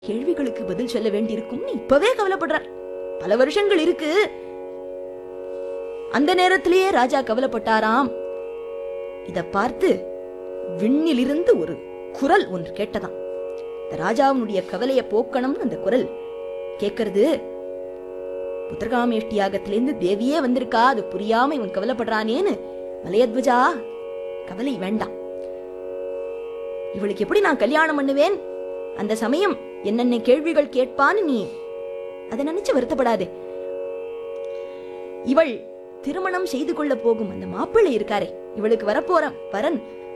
கேள்விகளுக்கு பதில் சொல்ல வேண்டியிருக்கும்னு இப்பவே கவலைப்படுறார் பல வருஷங்கள் இருக்கு அந்த நேரத்திலேயே ராஜா கவலைப்பட்டாராம் இத பார்த்து விண்ணிலிருந்து ஒரு குரல் ஒன்று கேட்டதாம் இந்த ராஜாவினுடைய கவலையை போக்கணும்னு அந்த குரல் கேட்கறது புத்திரகாமேஷ்டி யாகத்திலேருந்து தேவியே வந்திருக்கா அது புரியாம இவன் கவலைப்படுறானேன்னு மலையத்வஜா கவலை வேண்டாம் இவளுக்கு எப்படி நான் கல்யாணம் பண்ணுவேன் அந்த சமயம் என்னென்ன கேள்விகள் கேட்பான்னு நீ அதை நினைச்சு வருத்தப்படாதே இவள் திருமணம் செய்து கொள்ள போகும் அந்த மாப்பிள்ளை இருக்காரே இவளுக்கு வரப்போற வரன்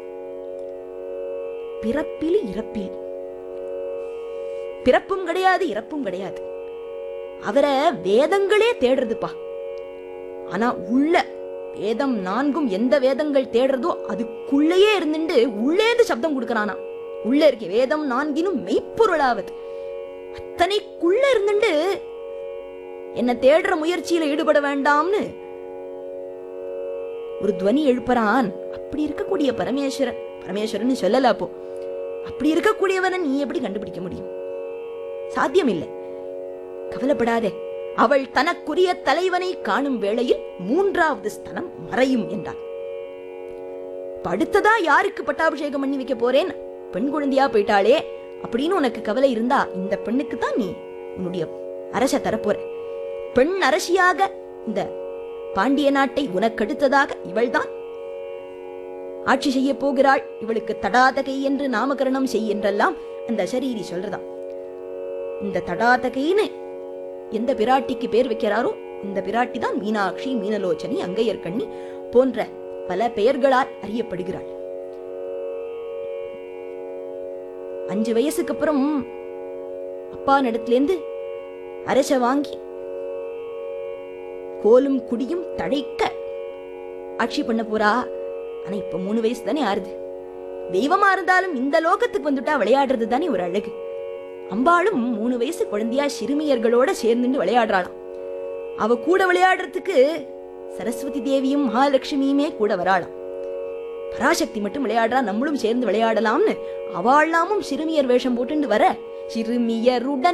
பிறப்பில் இறப்பில் பிறப்பும் கிடையாது இறப்பும் கிடையாது அவரை வேதங்களே தேடுறதுப்பா ஆனா உள்ள வேதம் நான்கும் எந்த வேதங்கள் தேடுறதோ அதுக்குள்ளேயே இருந்துட்டு உள்ளேந்து சப்தம் கொடுக்கறானா உள்ள இருக்க வேதம் நான்கினும் மெய்ப்பொருளாவது அத்தனைக்குள்ள இருந்துட்டு என்ன தேடுற முயற்சியில ஈடுபட வேண்டாம்னு ஒரு துவனி எழுப்புறான் அப்படி இருக்கக்கூடிய பரமேஸ்வரன் பரமேஸ்வரன் சொல்லல அப்போ அப்படி இருக்கக்கூடியவனை நீ எப்படி கண்டுபிடிக்க முடியும் சாத்தியம் இல்லை கவலைப்படாதே அவள் தனக்குரிய தலைவனை காணும் வேளையில் மூன்றாவது ஸ்தலம் மறையும் என்றார் இப்ப அடுத்ததா யாருக்கு பட்டாபிஷேகம் பண்ணி வைக்க போறேன் பெண் குழந்தையா போயிட்டாளே அப்படின்னு உனக்கு கவலை இருந்தா இந்த பெண்ணுக்கு தான் நீ உன்னுடைய அரச தரப்போற பெண் அரசியாக இந்த பாண்டிய நாட்டை உனக்கடுத்ததாக இவள்தான் ஆட்சி செய்ய போகிறாள் இவளுக்கு தடாதகை என்று நாமகரணம் செய் என்றெல்லாம் அந்த சரீரி சொல்றதாம் இந்த தடாதகைன்னு எந்த பிராட்டிக்கு பேர் வைக்கிறாரோ இந்த பிராட்டி தான் மீனாட்சி மீனலோச்சனி அங்கையர்கண்ணி போன்ற பல பெயர்களால் அறியப்படுகிறாள் அஞ்சு வயசுக்கு அப்புறம் அப்பா நடத்திலேருந்து அரச வாங்கி கோலும் குடியும் தழைக்க ஆட்சி பண்ண போறா ஆனா இப்ப மூணு வயசு தானே ஆறுது தெய்வமா இருந்தாலும் இந்த லோகத்துக்கு வந்துட்டா விளையாடுறது தானே ஒரு அழகு அம்பாளும் மூணு வயசு குழந்தையா சிறுமியர்களோட சேர்ந்துட்டு விளையாடுறாளாம் அவ கூட விளையாடுறதுக்கு சரஸ்வதி தேவியும் மகாலட்சுமியுமே கூட வராளாம் பராசக்தி மட்டும் விளையாடுறா நம்மளும் சேர்ந்து விளையாடலாம்னு அவாளாமும் சிறுமியர் வேஷம் போட்டுண்டு வர சிறுமியருடன்